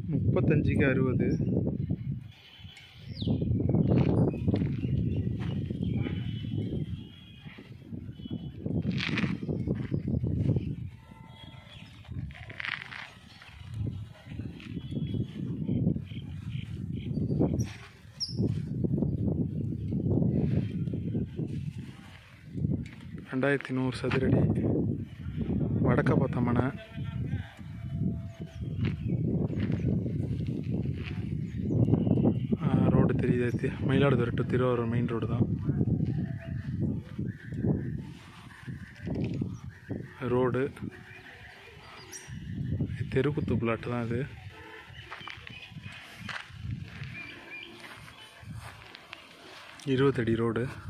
முப்பத்தஞ்சுக்கு அறுபது ரெண்டாயிரத்தி நூறு சதுரடி வடக்க பார்த்த மனை ரோடு தெரியுது தி- Mayiladuthurai to Thiruvarur main road தான் ரோடு தெருக்குத்து பிளாட்டு தான் இது இருபத்தடி ரோடு